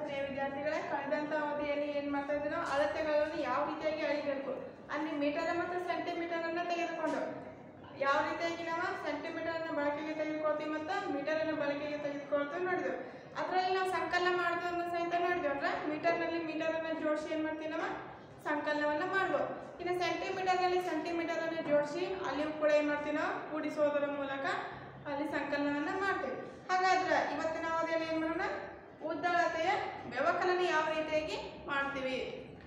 ಪ್ರಿಯ ವಿದ್ಯಾರ್ಥಿಗಳೇ ಕಳೆದಂತ ಅವಧಿಯಲ್ಲಿ ಏನ್ ಮಾಡ್ತಾ ಇದ್ವಿ ನಾವು ಅಳತೆಗಳನ್ನು ಯಾವ ರೀತಿಯಾಗಿ ಅಳಿಬೇಕು ಅಲ್ಲಿ ಮೀಟರ್ ಮತ್ತು ಸೆಂಟಿಮೀಟರ್ ಅನ್ನ ತೆಗೆದುಕೊಂಡು ಯಾವ ರೀತಿಯಾಗಿ ನಾವು ಸೆಂಟಿಮೀಟರ್ ಅನ್ನ ಬಳಕೆಗೆ ತೆಗೆದುಕೊಳ್ತೀವಿ ಮತ್ತು ಮೀಟರ್ ಅನ್ನ ಬಳಕೆಗೆ ತೆಗೆದುಕೊಳ್ತೀವಿ ನೋಡಿದ್ವಿ ಅದರಲ್ಲಿ ನಾವು ಸಂಕಲನ ಮಾಡಿದ್ವಿ ಅನ್ನೋ ಸಹಿತ ನೋಡಿದ್ವಿ ಅಂದ್ರೆ ಮೀಟರ್ನಲ್ಲಿ ಮೀಟರ್ ಅನ್ನ ಜೋಡಿಸಿ ಏನ್ ಮಾಡ್ತೀವಿ ನಾವು ಸಂಕಲನವನ್ನ ಮಾಡ್ಬೋದು ಇನ್ನು ಸೆಂಟಿಮೀಟರ್ನಲ್ಲಿ ಸೆಂಟಿಮೀಟರ್ ಅನ್ನು ಜೋಡಿಸಿ ಅಲ್ಲಿಯೂ ಕೂಡ ಏನ್ ಮಾಡ್ತೀವಿ ನಾವು ಕೂಡಿಸೋದರ ಮೂಲಕ ಅಲ್ಲಿ ಸಂಕಲನವನ್ನ ಮಾಡ್ತೀವಿ ಹಾಗಾದ್ರೆ ಇವತ್ತಿನ ಅವಧಿಯಲ್ಲಿ ಏನ್ ಮಾಡೋಣ ಉದ್ದಳತೆಯ ವ್ಯವಕಲನ ಯಾವ ರೀತಿಯಾಗಿ ಮಾಡ್ತೀವಿ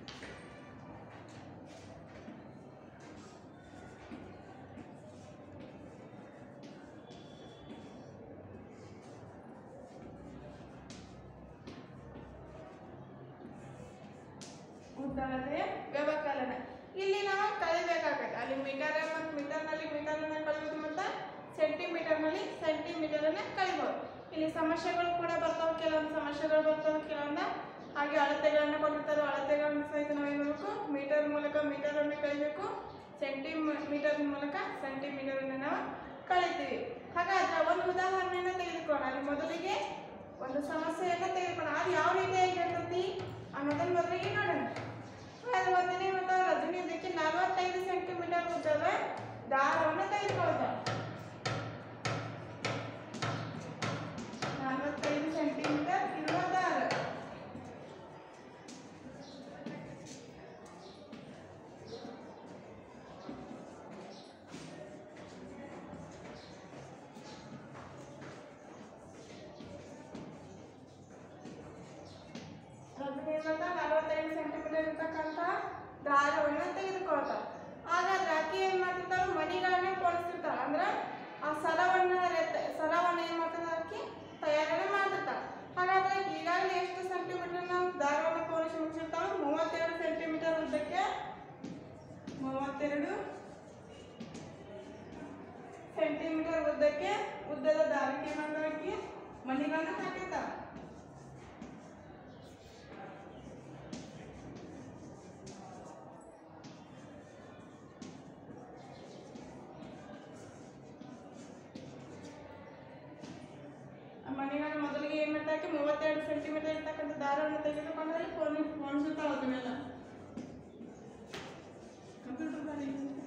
ಉದ್ದಳತೆಯ ವ್ಯವಕಲನ ಇಲ್ಲಿ ನಾವು ಕಲಿಬೇಕಾಗತ್ತೆ ಅಲ್ಲಿ ಮೀಟರ್ ಮತ್ತು ಮೀಟರ್ನಲ್ಲಿ ಮೀಟರ್ನ ಕಳೆಯೋದು ಮತ್ತು ಸೆಂಟಿಮೀಟರ್ನಲ್ಲಿ ಸೆಂಟಿಮೀಟರನ್ನ ಕಳಿಬೋದು ಇಲ್ಲಿ ಸಮಸ್ಯೆಗಳು ಕೂಡ ಬರ್ತಾವೆ ಕೆಲವೊಂದು ಸಮಸ್ಯೆಗಳು ಬರ್ತಾವೆ ಕೆಲವೊಂದು ಹಾಗೆ ಅಳತೆಗಳನ್ನು ಕೊಟ್ಟಿರ್ತಾರೆ ಅಳತೆಗಳನ್ನು ಸಹಿತ ನಾವು ಏನು ಮಾಡಬೇಕು ಮೀಟರ್ ಮೂಲಕ ಮೀಟರನ್ನು ಕಳಿಬೇಕು ಸೆಂಟಿಮೀಟರ್ ಮೂಲಕ ಸೆಂಟಿಮೀಟರನ್ನು ನಾವು ಕಳಿತೀವಿ ಹಾಗಾದ್ರೆ ಒಂದು ಉದಾಹರಣೆಯನ್ನು ತೆಗೆದುಕೊಳ್ಳೋಣ ಅಲ್ಲಿ ಮೊದಲಿಗೆ ಒಂದು ಸಮಸ್ಯೆಯನ್ನು ತೆಗೆದುಕೊಳ್ಳೋಣ ಅದು ಯಾವ ರೀತಿಯಾಗಿ ಇರ್ತೈತಿ ಅನ್ನೋದನ್ನ ಮೊದಲಿಗೆ ನೋಡೋಣ ಅದು ಒಂದಿನ ಮತ್ತು ರಜನಿ ಇದಕ್ಕೆ ನಲವತ್ತೈದು ಸೆಂಟಿಮೀಟರ್ ಉದ್ದದ ದಾರವನ್ನು ತೆಗೆದುಕೊಳ್ತಾರೆ ನಲವತ್ತೈದು ಸೆಂಟಿಮೀಟರ್ ಇರುವ ದಾರ ರಜನಿಯಿಂದ ನಲವತ್ತೈದು ಸೆಂಟಿಮೀಟರ್ ಇರ್ತಕ್ಕಂಥ ದಾರವನ್ನು ತೆಗೆದುಕೊಳ್ತಾರೆ ಹಾಗಾದ್ರೆ ಆಕೆ ಏನ್ ಮಾಡ್ತಿರ್ತಾಳೆ ಮಣಿಗಳನ್ನ ಕೊಡಿಸ್ತಿರ್ತಾಳೆ ಅಂದ್ರೆ ಆ ಸರವನ್ನ ರೆತ್ತ- ಸರವನ್ನ ಏನ್ ಮಾಡ್ತಿರ್ತಾಳೆ ಆಕಿ ತಯಾರಣೆ ಮಾಡ್ತಿರ್ತಾಳೆ ಹಾಗಾದ್ರೆ ಆಕಿ ಈಗಾಗಲೇ ಎಷ್ಟು ಸೆಂಟಿಮೀಟರ್ ನಾವು ದಾರವನ್ನು ಪೋಣಿಸಿ ಮುಗಿಸಿರ್ತಾಳೆ ಮೂವತ್ತೆರಡು ಸೆಂಟಿಮೀಟರ್ ಉದ್ದಕ್ಕೆ ಮೂವತ್ತೆರಡು ಸೆಂಟಿಮೀಟರ್ ಉದ್ದಕ್ಕೆ ಉದ್ದದ ದಾರಕ್ಕೆ ಮಾಡ್ತಾಳೆ ಆಕಿ ಮಣಿಗಳನ್ನ ಹಾಕಿರ್ತಾಳೆ ಮನೆಗಳ ಮೊದಲಿಗೆ ಏನ್ ಮಾಡ್ತಾಕೆ ಮೂವತ್ತೆರಡು ಸೆಂಟಿಮೀಟರ್ ಇರ್ತಕ್ಕಂಥ ದಾರವನ್ನು ತೆಗೆದುಕೊಂಡ್ರೆ ಫೋನ್ ಫೋಣಿಸುತ್ತಾ ಅದನ್ನೆಲ್ಲ ಕಂಪ್ಯೂಟರ್ ಬಾರಿ.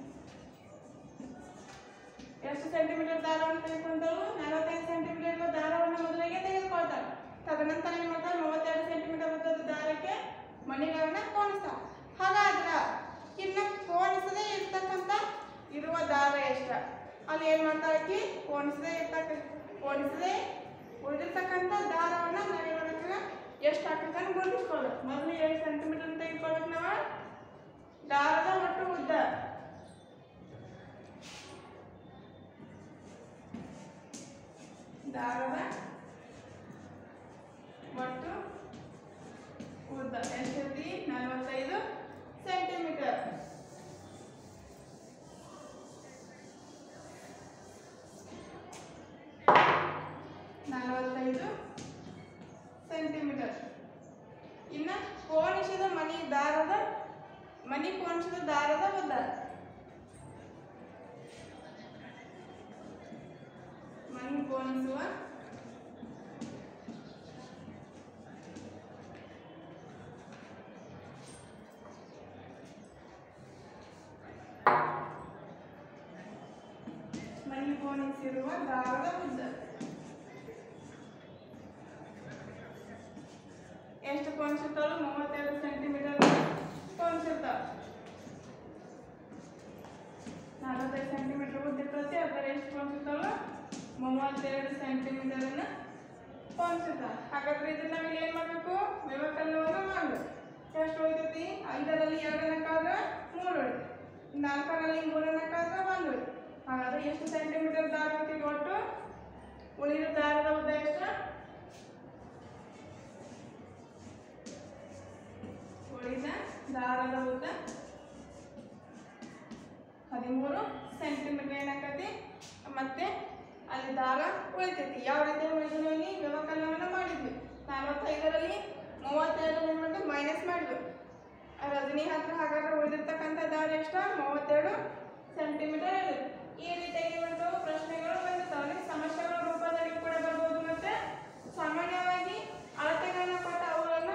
ಎಷ್ಟು ಸೆಂಟಿಮೀಟರ್ ದಾರವನ್ನು ತೆಗೆದುಕೊಂಡರು ನಲವತ್ತೈದು ಸೆಂಟಿಮೀಟರ್ ದಾರವನ್ನು ಮೊದಲಿಗೆ ತೆಗೆದುಕೊಳ್ತಾರೆ ತದನಂತರ ಏನ್ ಮಾಡ್ತಾರೆ ಮೂವತ್ತೆರಡು ಸೆಂಟಿಮೀಟರ್ ಉದ್ದದ ದಾರಕ್ಕೆ ಮಣಿಗಳನ್ನ ಪೋಣಿಸ್ತಾರೆ ಹಾಗಾದ್ರೆ ಇನ್ನು ಪೋಣಿಸದೇ ಇರ್ತಕ್ಕಂಥ ಇರುವ ದಾರ ಎಷ್ಟ ಅಲ್ಲಿ ಏನ್ ಮಾಡ್ತಾರೆ ಆಕಿ ಪೋಣಿಸದೇ ಇರ್ತಕ್ಕ ಪೋಣಿಸದೇ ಉಳಿದಿರ್ತಕ್ಕಂಥ ದಾರವನ್ನ ನಾವೇನಕ್ಕೆ ಎಷ್ಟು ಹಾಕಕ್ಕೆ ಗುರುತಿಸ್ಕೊಳ್ಳೋದು ಮೊದಲು ಏಳು ಸೆಂಟಿಮೀಟರ್ ತೆಗೆದುಕೊಳ್ಳೋದು ನಾವು ದಾರದ ಒಟ್ಟು ಉದ್ದ ದಾರದ ಒಟ್ಟು ಉದ್ದ ಎಷ್ಟಿರ್ತಿ ನಲವತ್ತೈದು ಸೆಂಟಿಮೀಟರ್ ನಲವತ್ತೈದು ಸೆಂಟಿಮೀಟರ್ ಇನ್ನು ಕೋಣಿಸಿದ ಮಣಿ ದಾರದ ಮಣಿ ಕೋಣಿಸಿದ ದಾರದ ಉದ್ದ ಮಣಿ ಕೋಣಿಸುವ ಮಣಿ ಕೋಣಿಸಿರುವ ದಾರದ ಉದ್ದ ಎಷ್ಟು ಕೋಣಿಸುತ್ತಾಳು ಮೂವತ್ತೆರಡು ಸೆಂಟಿಮೀಟರ್ ಕೋಣಿಸುತ್ತಾಳೆ ನಲವತ್ತೈದು ಸೆಂಟಿಮೀಟರ್ ಉದ್ದ ಇರ್ತೈತಿ ಅದರ ಎಷ್ಟು ಕೋಣಿಸುತ್ತಾಳು ಮೂವತ್ತೆರಡು ಸೆಂಟಿಮೀಟರ್ ಅನ್ನ ಕೋಣಿಸುತ್ತಾಳೆ ಹಾಗಾದ್ರೆ ಇದನ್ನ ನಾವೀಗ ಏನ್ ಮಾಡ್ಬೇಕು ವ್ಯವಕಲನವನ್ನು ಮಾಡ್ಬೇಕು ಎಷ್ಟು ಉಳಿತೈತಿ ಐದರಲ್ಲಿ ಎರಡನ್ನ ಕಳೆದ್ರೆ ಮೂರು ಉಳಿತು ನಾಲ್ಕರಲ್ಲಿ ಮೂರನ್ನ ಕಳೆದ್ರೆ ಒಂದು ಉಳಿತು ಹಾಗಾದ್ರೆ ಎಷ್ಟು ಸೆಂಟಿಮೀಟರ್ ದಾರ ಹೋಗ್ತಿದೆ ಒಟ್ಟು ಉಳಿದ ದಾರದ ಉದ್ದ ಎಷ್ಟು ಉಳಿದ ದಾರದ ಉದ್ದ ಹದಿಮೂರು ಸೆಂಟಿಮೀಟರ್ ಏನಾಕತಿ ಮತ್ತೆ ಅಲ್ಲಿ ದಾರ ಉಳಿತೈತಿ ಯಾವ ರೀತಿ ಉಳಿದ್ವಿ ಇಲ್ಲಿ ವ್ಯವಕಲನವನ್ನು ಮಾಡಿದ್ವಿ ನಲವತ್ತೈದರಲ್ಲಿ ಮೂವತ್ತೆರಡರಲ್ಲಿ ಏನು ಮಾಡಿದ್ವಿ ಮೈನಸ್ ಮಾಡಿದ್ವಿ ಆ ರಜನಿ ಹತ್ರ ಹಾಗಾದ್ರೆ ಉಳಿದಿರ್ತಕ್ಕಂಥ ದಾರ ಎಷ್ಟು ಮೂವತ್ತೆರಡು ಸೆಂಟಿಮೀಟರ್ ಇದೆ ಈ ರೀತಿಯಾಗಿ ಒಂದು ಪ್ರಶ್ನೆಗಳು ಬಂದಿರ್ತಾವೆ ಸಮಸ್ಯೆಗಳ ರೂಪದಲ್ಲಿ ಕೂಡ ಬರ್ಬೋದು ಮತ್ತೆ ಸಾಮಾನ್ಯವಾಗಿ ಅಳತೆಗಳನ್ನ ಕೊಟ್ಟು ಅವುಗಳನ್ನ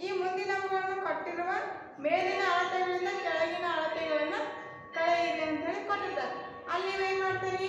ಈ ಮುಂದಿನವುಗಳನ್ನು ಕೊಟ್ಟಿರುವ ಮೇಲಿನ ಅಳತೆಗಳಿಂದ ಕೆಳಗಿನ ಅಳತೆಗಳನ್ನು ಕಳೆಯಿರಿ ಅಂತ ಹೇಳಿ ಕೊಟ್ಟಿರ್ತಾರೆ ಅಲ್ಲಿ ನೀವೇನ್ ಮಾಡ್ತೀರಿ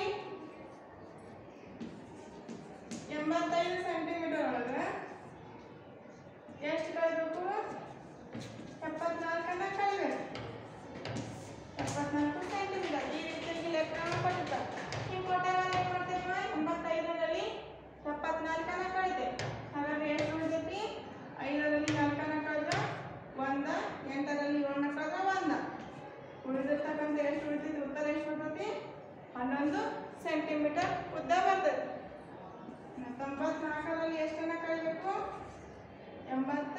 ಎಂಬತ್ತೈದು ಸೆಂಟಿಮೀಟರ್ ಒಳಗೆ ಎಷ್ಟು ಕಳಿಬೇಕು ಎಪ್ಪತ್ನಾಲ್ಕನ್ನ ಕಳಿಬೇಕು ಎಪ್ಪತ್ನಾಲ್ಕು ಸೆಂಟಿಮೀಟರ್ ಈ ರೀತಿಯಾಗಿ ಲೆಕ್ಕವನ್ನು ಕೊಟ್ಟಿರ್ತಾರೆ ಹಿಂಗೆ ಕೊಟ್ಟಾಗ ಏನು ಮಾಡ್ತೀವಿ ಎಂಬತ್ತೈದರಲ್ಲಿ ಎಪ್ಪತ್ನಾಲ್ಕನ್ನ ಕಳಿತೆ ಹಾಗಾದ್ರೆ ಎಷ್ಟು ಉಳಿದೈತಿ ಐದರಲ್ಲಿ ನಾಲ್ಕನ್ನ ಕಳೆದ್ರೆ ಒಂದ ಎಂಟರಲ್ಲಿ ಏಳನ್ನ ಕಳೆದ್ರೆ ಒಂದ ಉಳಿದಿರ್ತಕ್ಕಂಥ ಎಷ್ಟು ಉಳಿತೈತಿ ಉತ್ತರ ಎಷ್ಟು ಬರ್ತೈತಿ ಹನ್ನೊಂದು ಸೆಂಟಿಮೀಟರ್ ಉದ್ದ ಬರ್ತೈತಿ ಇನ್ನು ತೊಂಬತ್ನಾಲ್ಕರಲ್ಲಿ ಎಷ್ಟನ್ನ ಕಳಿಬೇಕು ಎಂಬತ್ತ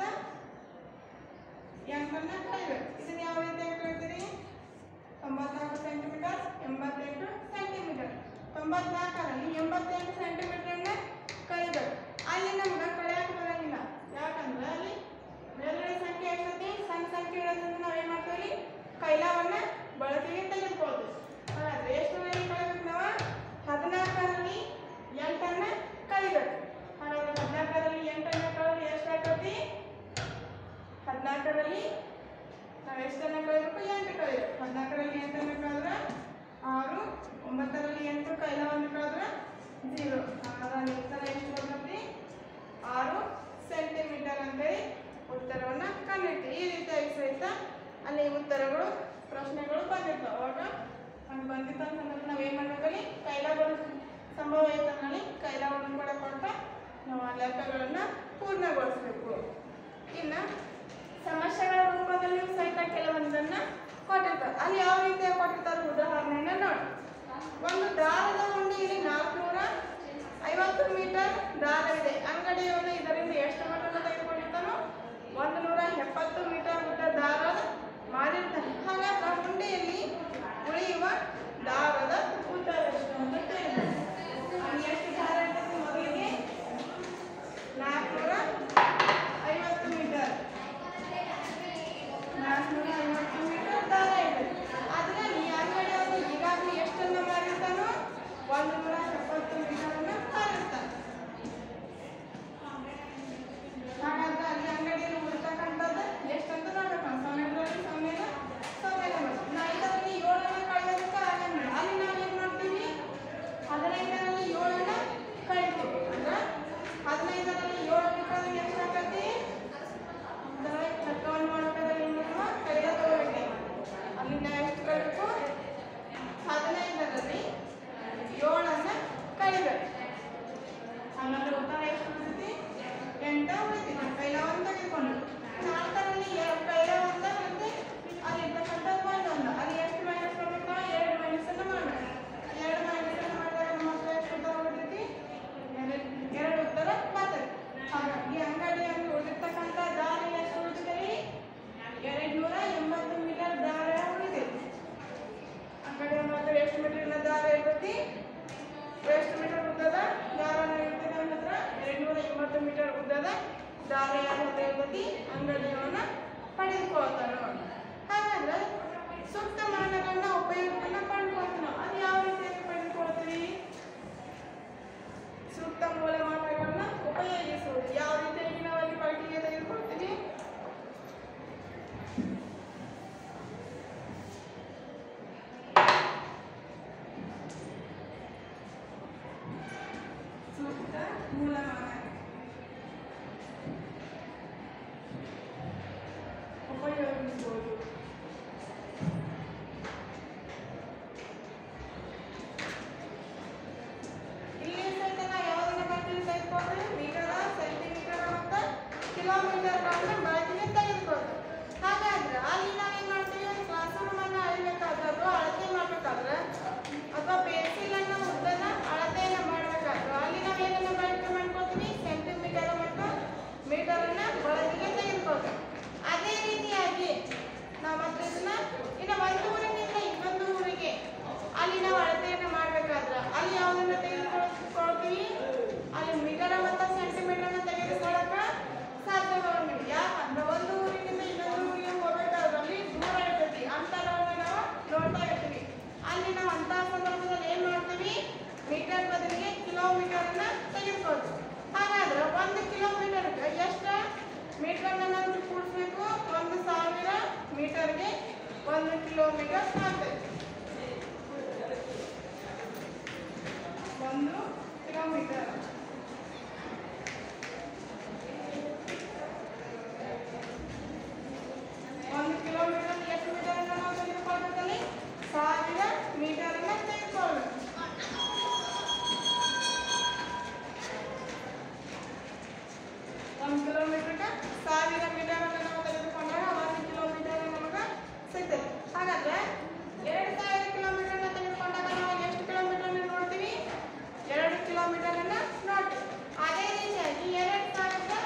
ಎಂಟನ್ನ ಕಳಿಬೇಕು ಇದನ್ನ ಯಾವ ರೀತಿಯಾಗಿ ಕಳಿತೀರಿ ತೊಂಬತ್ನಾಲ್ಕು ಸೆಂಟಿಮೀಟರ್ ಎಂಬತ್ತೆಂಟು ಸೆಂಟಿಮೀಟರ್ ತೊಂಬತ್ನಾಲ್ಕರಲ್ಲಿ ಎಂಬತ್ತೆಂಟು ಸೆಂಟಿಮೀಟರ್ನ ಕಳಿಬೇಕು ಅಲ್ಲಿ ನಮ್ಗೆ ಕಳೆಯಕ್ಕೆ ಬರಂಗಿಲ್ಲ ಯಾಕಂದ್ರೆ ಅಲ್ಲಿ ಮೇಲ್ಗಡೆ ಸಂಖ್ಯೆ ಎಷ್ಟೈತಿ ಸಣ್ಣ ಸಂಖ್ಯೆ ಇರೋದ್ರಿಂದ ನಾವೇನು ಮಾಡ್ತೀವಿ ಕೈಲಾವನ್ನ ಬಳಕೆಗೆ ತೆಗೆದುಕೊಳ್ತೀವಿ ಹಾಗಾದ್ರೆ ಎಷ್ಟು ಕಳಿಬೇಕು ನಾವು ಹದಿನಾಲ್ಕರಲ್ಲಿ ಎಂಟನ್ನ ಕಳಿಬೇಕು ಹಾಗಾದ್ರೆ ಹದಿನಾಲ್ಕರಲ್ಲಿ ಎಂಟನ್ನ ಕಳೆದ್ರೆ ಎಷ್ಟಾಗ್ತೈತಿ ಹದಿನಾಲ್ಕರಲ್ಲಿ ನಾವು ಎಷ್ಟನ್ನ ಕಳಿಬೇಕು ಎಂಟು ಕಳಿಬೇಕು ಹದಿನಾಲ್ಕರಲ್ಲಿ ಎಂಟನ್ನ ಕಳೆದ್ರೆ ಆರು ಒಂಬತ್ತರಲ್ಲಿ ಎಂಟು ಕೈಲವನ್ನು ಕಳೆದ್ರೆ ಜೀರೋ ಹಾಗಾದ್ರೆ ಉತ್ತರ ಎಷ್ಟು ಬರ್ತೈತಿ ಆರು ಸೆಂಟಿಮೀಟರ್ ಅಂತೇಳಿ ಉತ್ತರವನ್ನು ಕಂಡಿಡ್ತೀವಿ ಈ ರೀತಿಯಾಗಿ ಸಹಿತ ಅಲ್ಲಿ ಉತ್ತರಗಳು ಪ್ರಶ್ನೆಗಳು ಬಂದಿರ್ತಾವೆ ಅವಾಗ ಹಂಗೆ ಬಂದಿತ್ತು ಅಂತಂದ್ರೆ ನಾವು ಏನು ಮಾಡ್ಬೇಕಲ್ಲಿ ಕೈಲಾಗಳು ಸಂಭವ ಐತನಲ್ಲಿ ಕೈಲಾವನ್ನು ಕೂಡ ಕೊಟ್ಟ ನಾವು ಆ ಲೆಕ್ಕಗಳನ್ನು ಪೂರ್ಣಗೊಳಿಸಬೇಕು ಇನ್ನು ಸಮಸ್ಯೆಗಳ ರೂಪದಲ್ಲಿಯೂ ಸಹಿತ ಕೆಲವೊಂದನ್ನ ಕೊಟ್ಟಿರ್ತಾರೆ ಅಲ್ಲಿ ಯಾವ ರೀತಿಯಾಗಿ ಕೊಟ್ಟಿರ್ತಾರೆ ಉದಾಹರಣೆಯನ್ನ ನೋಡಿ ಒಂದು ದಾರದ ಉಂಡಿಯಲ್ಲಿ ನಾಲ್ಕುನೂರ ಐವತ್ತು ಮೀಟರ್ ದಾರವಿದೆ ಅಂಗಡಿಯವನು ಇದರಿಂದ ಎಷ್ಟು ಮೀಟರ್ ತೆಗೆದುಕೊಂಡಿರ್ತಾನೋ ಒಂದು ನೂರ ಎಪ್ಪತ್ತು ಮೀಟರ್ ಉದ್ದ ದಾರ ಮಾಡಿರ್ತಾನೆ ಹಾಗಾದ್ರೆ ಉಂಡೆಯಲ್ಲಿ ಉಳಿಯುವ ದಾರದ ಉದ್ದ ಎಷ್ಟು ಅಂತ ತಿಳಿಬೇಕು. ಅಲ್ಲಿ ಎಷ್ಟು ದಾರ ಇರ್ತದೆ ಮೊದಲಿಗೆ ನಾಲ್ಕುನೂರ ಐವತ್ತು ಮೀಟರ್ ನಾಲ್ಕುನೂರ ಐವತ್ತು ಮೀಟರ್ ದಾರ ಇದೆ ಅದರಲ್ಲಿ ಅಂಗಡಿಯವರು ಈಗಾಗಲೇ ಎಷ್ಟನ್ನು ಮಾಡಿರ್ತಾನೋ ಒಂದು ನೂರ ಎಪ್ಪತ್ತು ಮೀಟರನ್ನು ಮಾಡಿರ್ತಾನೆ ಹಾಗಾದ್ರೆ ಅಲ್ಲಿ ಅಂಗಡಿಯಲ್ಲಿ ಉಳಿತಕ್ಕಂಥದ್ದು ಎಷ್ಟಂತ ನೋಡ್ಬೇಕು ನಾವು ಸೊನ್ನೆಗಳಲ್ಲಿ ಸೊನ್ನೆನ ಸೊನ್ನೆನ ಮಾಡ್ತೀವಿ ನಾ ಇದರಲ್ಲಿ ಏಳನ್ನ ಕಳೆಯೋದಕ್ಕೆ ಆಗಂಗಿಲ್ಲ ಅಲ್ಲಿ ನಾವು ಏನು ಮಾಡ್ತೀವಿ ಹದಿನೈದರಲ್ಲಿ ಏಳನ್ನ ಕಳಿತೀವಿ ಅಂದ್ರೆ ಹದಿನೈದರಲ್ಲಿ ಏಳನ್ನ ಕಳೆದ್ರೆ ಎಷ್ಟಾಗತ್ತೆ ಲೆಕ್ಕವನ್ನು ಮಾಡೋದ್ರಲ್ಲಿ ನೀವು ಕೈಯಲ್ಲಿ ತಗೋಬೇಕು ಅಲ್ಲಿಂದ ಎಷ್ಟು ಕಳಿಬೇಕು ಹದಿನೈದರಲ್ಲಿ ಏಳನ್ನ ಕಳಿಬೇಕು ಹಾಗಾದ್ರೆ ಉತ್ತರ ಎಷ್ಟು ಉಳಿತೈತಿ ಎಂಟ ಉಳಿತೈತಿ ಕೈಲ ಒಂದು ತೆಗೆದುಕೊಂಡು ನಾಲ್ಕರಲ್ಲಿ ಎರಡು ಕೈಲ ಒಂದ ಮತ್ತೆ ಅಲ್ಲಿ ಇರ್ತಕ್ಕಂಥ ಒಂದು ಒಂದು ಅಲ್ಲಿ ಎಷ್ಟು ಮೈನಸ್ ಮಾಡಬೇಕು ಎರಡು ಮೈನಸ್ ಅನ್ನು ಮಾಡಬೇಕು ಎರಡು ಮೈನಸ್ ಅನ್ನು ಮಾಡಿದಾಗ ನಮ್ಮ ಹತ್ರ ಎಷ್ಟು ಉತ್ತರ ಉಳಿತೈತಿ ಎರಡು ಎರಡು ಉತ್ತರ ಬರ್ತದೆ ಹಾಗಾಗಿ ಅಂಗಡಿಯಲ್ಲಿ ಉಳಿದಿರ್ತಕ್ಕಂಥ ದಾರ ಎಷ್ಟು ಉಳಿದಿದೆ ಎರಡು ನೂರ ಎಂಬತ್ತು ಮೀಟರ್ ದಾರ ಉಳಿದೈತಿ ಅಂಗಡಿ ಹತ್ರ ಎಷ್ಟು ಮೀಟರ್ನ ದಾರ ಇರ್ತೈತಿ ಎಷ್ಟು ಮೀಟರ್ ಉದ್ದದ ದಾರ ಇರ್ತದೆ ಅವನ ಹತ್ರ ಎರಡು ನೂರ ಎಂಬತ್ತು ಮೀಟರ್ ಉದ್ದದ ದಾರ ಯಾರ ಹತ್ರ ಇರ್ತೈತಿ ಅಂಗಡಿಯವನ್ನ ಪಡೆದುಕೊಳ್ತಾನೆ ಹಾಗಾದ್ರೆ ಸೂಕ್ತ ಮಾನಗಳನ್ನ ಉಪಯೋಗವನ್ನ ಪಡ್ಕೊಳ್ತೀವಿ ನಾವು ಅದು ಯಾವ ರೀತಿಯಾಗಿ ಪಡೆದುಕೊಳ್ತೀವಿ ಸೂಕ್ತ ಮೂಲಮಾನಗಳನ್ನ ಉಪಯೋಗಿಸುವುದು ಯಾವ ರೀತಿಯಾಗಿ ನಾವು ಅಲ್ಲಿ ಬಳಕೆಗೆ ತೆಗೆದುಕೊಳ್ತೀವಿ ಸೂಕ್ತ ಮೂಲಮಾನ ಉಪಯೋಗಿಸುವುದು ಇಲ್ಲಿ ಸಹಿತ ನಾವು ಯಾವುದನ್ನ ಬಳಕೆಗೆ ತೆಗೆದುಕೊಂಡ್ರೆ ಮೀಟರ್ ಸೆಂಟಿಮೀಟರ್ ಮತ್ತು ಕಿಲೋಮೀಟರ್ಗಳನ್ನ ಬಳಕೆಗೆ ತೆಗೆದುಕೊಳ್ತೀವಿ ಹಾಗಾದ್ರೆ ಅಲ್ಲಿ ನಾವೇನು ಮಾಡ್ತೀವಿ ಒಂದು ಕ್ಲಾಸ್ ರೂಮನ್ನು ಅಳಿಬೇಕಾದ್ರೆ ಅಥವಾ ಅಳತೆ ಮಾಡಬೇಕಾದ್ರೆ ಅಥವಾ ಪೆನ್ಸಿಲನ್ನು ಉದ್ದನ ಅಳತೆಯನ್ನು ಮಾಡಬೇಕಾದ್ರೆ ಅಲ್ಲಿ ನಾವೇನನ್ನು ಬಳಕೆ ಮಾಡ್ಕೊಳ್ತೀವಿ ಸೆಂಟಿಮೀಟರ್ ಮತ್ತು ಮೀಟರನ್ನ ಬಳಕೆಗೆ ತೆಗೆದುಕೊಳ್ತೀವಿ ಅದೇ ರೀತಿಯಾಗಿ ನಾವು ಮತ್ತೆ ಇದನ್ನ ಇನ್ನು ಒಂದು ಊರಿನಿಂದ ಇನ್ನೊಂದು ಊರಿಗೆ ಅಲ್ಲಿ ನಾವು ಅಳತೆಯನ್ನು ಮಾಡಬೇಕಾದ್ರೆ ಅಲ್ಲಿ ಯಾವುದನ್ನ ತೆಗೆದುಕೊಳ್ತೀವಿ ಅಲ್ಲಿ ಮೀಟರ್ ಮತ್ತು ಸೆಂಟಿಮೀಟರ್ನ ತೆಗೆದುಕೊಳ್ಳಕ ಸಾಧ್ಯವಾಗಂಗಿಲ್ಲ ಯಾಕಂದ್ರೆ ಒಂದು ಊರಿನಿಂದ ಇನ್ನೊಂದು ಊರಿಗೆ ಹೋಗ್ಬೇಕಾದ್ರೆ ಅಲ್ಲಿ ದೂರ ಇರ್ತೈತಿ ಅಂತರವನ್ನು ನಾವು ನೋಡ್ತಾ ಇರ್ತೀವಿ ಅಲ್ಲಿ ನಾವು ಅಂತ ಸಂದರ್ಭದಲ್ಲಿ ಏನ್ ಮಾಡ್ತೀವಿ ಮೀಟರ್ ಬದಲಿಗೆ ಕಿಲೋಮೀಟರ್ನ ತೆಗೆದುಕೊಳ್ತೀವಿ ಹಾಗಾದ್ರೆ ಒಂದು ಕಿಲೋಮೀಟರ್ ಎಷ್ಟು ಮೀಟರನ್ನ ನಾವು ಕೂಡಿಸ್ಬೇಕು ಒಂದು ಸಾವಿರ ಮೀಟರ್ಗೆ ಒಂದು ಕಿಲೋಮೀಟರ್ ಆಗ್ತದೆ ಒಂದು ಕಿಲೋಮೀಟರ್ ಒಂದು ಕಿಲೋಮೀಟರ್ ಎಷ್ಟು ಮೀಟರ್ ಅನ್ನು ನಾವು ತೆಗೆದುಕೊಳ್ಬೇಕಲ್ಲಿ ಸಾವಿರ ಮೀಟರ್ ಅನ್ನ ತೆಗೆದುಕೊಳ್ಬೇಕು ಒಂದು ಕಿಲೋಮೀಟರ್ಗೆ ಸಾವಿರ ಮೀಟರ್ ಅನ್ನು ನಾವು ತೆಗೆದುಕೊಂಡಾಗ ಒಂದು ಕಿಲೋಮೀಟರ್ ನಮಗೆ ಸಿಗ್ತದೆ ಹಾಗಾದ್ರೆ ಎರಡು ಸಾವಿರ ಕಿಲೋಮೀಟರ್ ತೆಗೆದುಕೊಂಡಾಗ ನಾವು ಎಷ್ಟು ಕಿಲೋಮೀಟರ್ ನೋಡ್ತೀವಿ ಎರಡು ಕಿಲೋಮೀಟರ್ ಅನ್ನ ನೋಡ್ತೀವಿ ಅದೇ ರೀತಿಯಾಗಿ ಎರಡು ಸಾವಿರದ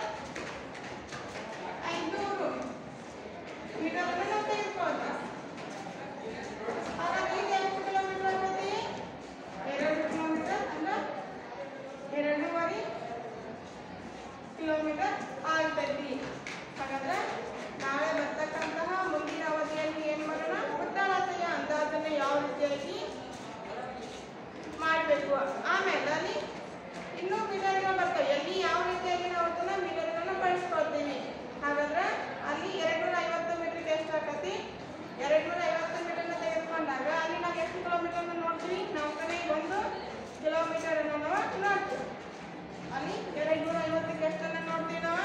ಐನೂರು ಮೀಟರ್ ಅನ್ನು ನಾವು ತೆಗೆದುಕೊಳ್ತೀವಿ ಹಾಗಾದ್ರೆ ಈಗ ಎಷ್ಟು ಕಿಲೋಮೀಟರ್ ಆಗ್ತದೆ ಎರಡು ಕಿಲೋಮೀಟರ್ ಅಂದ್ರೆ ಎರಡೂವರೆ ಕಿಲೋಮೀಟರ್ ಆಗ್ತೈತಿ ಹಾಗಾದ್ರೆ ನಾಳೆ ಬರ್ತಕ್ಕಂತಹ ಮುಂದಿನ ಅವಧಿಯಲ್ಲಿ ಏನು ಮಾಡೋಣ ಉತ್ತರತೆಯ ಅಂದಾಜನ್ನು ಯಾವ ರೀತಿಯಾಗಿ ಮಾಡಬೇಕು ಆಮೇಲೆ ಅಲ್ಲಿ ಇನ್ನೂ ಮೀಟರ್ಗಳು ಬರ್ತವೆ ಎಲ್ಲಿ ಯಾವ ರೀತಿಯಾಗಿ ನಾವು ಅದನ್ನ ಮೀಟರ್ಗಳನ್ನ ಬಳಸ್ಕೊಳ್ತೀವಿ ಹಾಗಾದ್ರೆ ಅಲ್ಲಿ ಎರಡು ನೂರ ಐವತ್ತು ಮೀಟರ್ಗೆ ಎಷ್ಟು ಆಕತಿ ಎರಡು ನೂರ ಐವತ್ತು ಮೀಟರ್ನ ತೆಗೆದುಕೊಂಡಾಗ ಅಲ್ಲಿ ನಾವು ಎಷ್ಟು ಕಿಲೋಮೀಟರ್ನ ನೋಡ್ತೀವಿ ನಾವು ಕಡೆ ಒಂದು ಕಿಲೋಮೀಟರ್ ಅನ್ನು ನಾವು ನೋಡ್ತೀವಿ ಅಲ್ಲಿ ಎರಡು ನೂರ ಐವತ್ತಕ್ಕೆ ಎಷ್ಟನ್ನ ನೋಡ್ತೀವಿ ನಾವು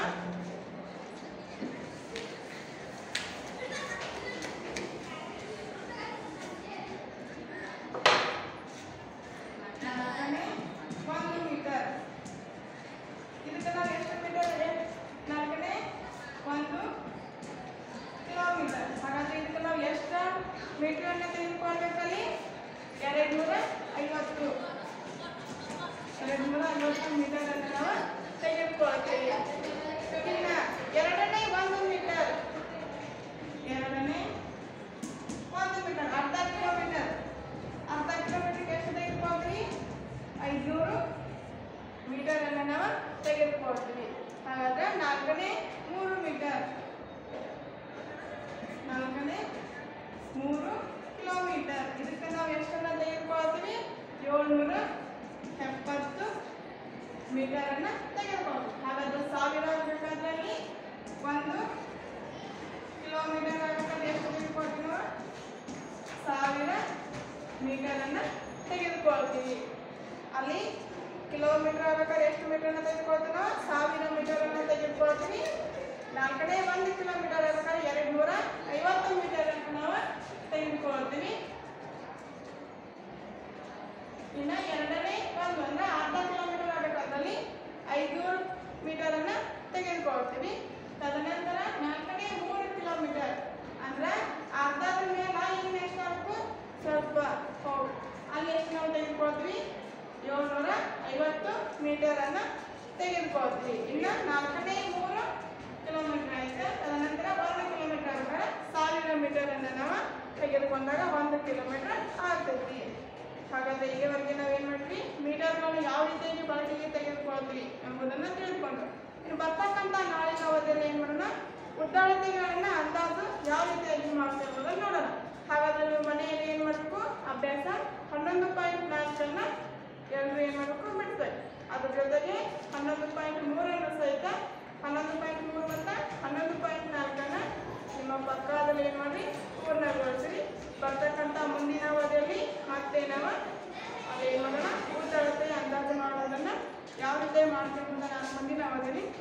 ನಾಲ್ಕನೇ ಒಂದು ಮೀಟರ್ ಇದಕ್ಕೆ ನಾವು ಎಷ್ಟು ಮೀಟರ್ ಇದೆ ನಾಲ್ಕನೇ ಒಂದು ಕಿಲೋಮೀಟರ್ ಹಾಗಾದ್ರೆ ಇದಕ್ಕೆ ನಾವು ಎಷ್ಟು ಮೀಟರನ್ನ ತೆಗೆದುಕೊಳ್ಬೇಕಲ್ಲಿ ಎರಡು ನೂರ ಐವತ್ತು ಎರಡು ನೂರ ಐವತ್ತು ಮೀಟರ್ ಅನ್ನು ನಾವು ತೆಗೆದುಕೊಳ್ತೇವೆ ಇನ್ನ ಎರಡನೇ ಒಂದು ಮೀಟರ್ ಎರಡನೇ ಒಂದು ಮೀಟರ್ ಅರ್ಧ ಕಿಲೋಮೀಟರ್ ಅರ್ಧ ಕಿಲೋಮೀಟರ್ಗೆ ಎಷ್ಟು ತೆಗೆದುಕೊಳ್ತೀವಿ ಐದುನೂರು ಮೀಟರ್ ಅನ್ನು ನಾವು ತೆಗೆದುಕೊಳ್ತೀವಿ ಹಾಗಾದ್ರೆ ನಾಲ್ಕನೇ ಮೂರು ಮೀಟರ್ ನಾಲ್ಕನೇ ಮೂರು ಕಿಲೋಮೀಟರ್ ಇದಕ್ಕೆ ನಾವು ಎಷ್ಟನ್ನ ತೆಗೆದುಕೊಳ್ತೀವಿ ಏಳ್ನೂರ ಎಪ್ಪತ್ತು ಮೀಟರ್ ಅನ್ನ ತೆಗೆದುಕೊಳ್ತೀವಿ ಹಾಗಾದ್ರೆ ಸಾವಿರ ಆಗಬೇಕಾದ್ರಲ್ಲಿ ಒಂದು ಕಿಲೋಮೀಟರ್ ಆಗಬೇಕಾದ್ರೆ ಎಷ್ಟು ತೆಗೆದುಕೊಳ್ತೀವಿ ನಾವು ಸಾವಿರ ಮೀಟರ್ ಅನ್ನ ತೆಗೆದುಕೊಳ್ತೀವಿ ಅಲ್ಲಿ ಕಿಲೋಮೀಟರ್ ಆಗ್ಬೇಕಾದ್ರೆ ಎಷ್ಟು ಮೀಟರ್ನ ತೆಗೆದುಕೊಳ್ತೀವಿ ನಾವು ಸಾವಿರ ಮೀಟರ್ ಅನ್ನ ತೆಗೆದುಕೊಳ್ತೀವಿ ನಾಲ್ಕನೇ ಒಂದು ಕಿಲೋಮೀಟರ್ ಆಗ್ಬೇಕಾದ್ರೆ ಎರಡು ನೂರ ಐವತ್ತು ಮೀಟರ್ ಅನ್ನು ನಾವು ತೆಗೆದುಕೊಳ್ತೀವಿ ಇನ್ನ ಎರಡನೇ ಒಂದು ಅಂದ್ರೆ ಅರ್ಧ ಕಿಲೋಮೀಟರ್ ಆಗಬೇಕಾದಲ್ಲಿ ಐದುನೂರು ಮೀಟರ್ ಅನ್ನ ತೆಗೆದುಕೊಳ್ತೀವಿ ತದನಂತರ ನಾಲ್ಕನೇ ಮೂರು ಕಿಲೋಮೀಟರ್ ಅಂದ್ರೆ ಅರ್ಧದ ಮೇಲೆ ಇನ್ನು ಎಷ್ಟು ಆಗಬೇಕು ಸ್ವಲ್ಪ ಹೋಗಿ ಅಲ್ಲಿ ಎಷ್ಟು ನಾವು ತೆಗೆದುಕೊಳ್ತೀವಿ ಏಳ್ನೂರ ಐವತ್ತು ಮೀಟರ್ ಅನ್ನ ತೆಗೆದುಕೊಳ್ತೀವಿ ಇನ್ನು ನಾಲ್ಕನೇ ಮೂರು ಕಿಲೋಮೀಟರ್ ಆಯ್ತು ತದನಂತರ ಒಂದು ಕಿಲೋಮೀಟರ್ ಆಗ್ಬೇಕಾದ್ರೆ ಸಾವಿರ ಮೀಟರ್ ಅನ್ನ ನಾವು ತೆಗೆದುಕೊಂಡಾಗ ಒಂದು ಕಿಲೋಮೀಟರ್ ಆಗ್ತೈತಿ ಹಾಗಾದ್ರೆ ಇಲ್ಲಿವರೆಗೆ ನಾವೇನ್ ಮಾಡ್ತೀವಿ ಮೀಟರ್ಗಳನ್ನು ಯಾವ ರೀತಿಯಾಗಿ ಬಳಕೆಗೆ ತೆಗೆದುಕೊಳ್ತೀವಿ ಎಂಬುದನ್ನು ತಿಳಿದುಕೊಂಡು ಇನ್ನು ಬರ್ತಕ್ಕಂಥ ನಾಳಿನ ಅವಧಿಯಲ್ಲಿ ಏನ್ ಮಾಡೋಣ ಉದ್ದಾಳತೆಗಳನ್ನ ಅಂದಾಜು ಯಾವ ರೀತಿಯಾಗಿ ಮಾಡ್ತೇವೆ ಎಂಬುದನ್ನು ನೋಡೋಣ ಹಾಗಾದ್ರೆ ನೀವು ಮನೆಯಲ್ಲಿ ಏನ್ ಮಾಡಬೇಕು ಅಭ್ಯಾಸ ಹನ್ನೊಂದು ಪಾಯಿಂಟ್ ನಾಲ್ಕನ್ನ ಎಲ್ಲರೂ ಏನ್ ಮಾಡಬೇಕು ಬಿಡ್ತಾರೆ ಅದ್ರ ಜೊತೆಗೆ ಹನ್ನೊಂದು ಪಾಯಿಂಟ್ ಮೂರನ್ನು ಸಹಿತ ಹನ್ನೊಂದು ಪಾಯಿಂಟ್ ಮೂರು ಮತ್ತು ಹನ್ನೊಂದು ಪಾಯಿಂಟ್ ನಾಲ್ಕನ್ನ ನಿಮ್ಮ ಪಕ್ಕದಲ್ಲಿ ಏನು ಮಾಡಿ ಪೂರ್ಣಗೊಳಿಸಿರಿ ಬರ್ತಕ್ಕಂಥ ಮುಂದಿನ ಅವಧಿಯಲ್ಲಿ ಮತ್ತೆ ನಾವು ಅದೇನು ಮಾಡೋಣ ಊಟ ಅಂದಾಜು ಮಾಡೋದನ್ನ ಯಾವ ರೀತಿ ಮಾಡ್ತೀವಿ ಅಂತ ನಾನು ಮುಂದಿನ ಅವಧಿಯಲ್ಲಿ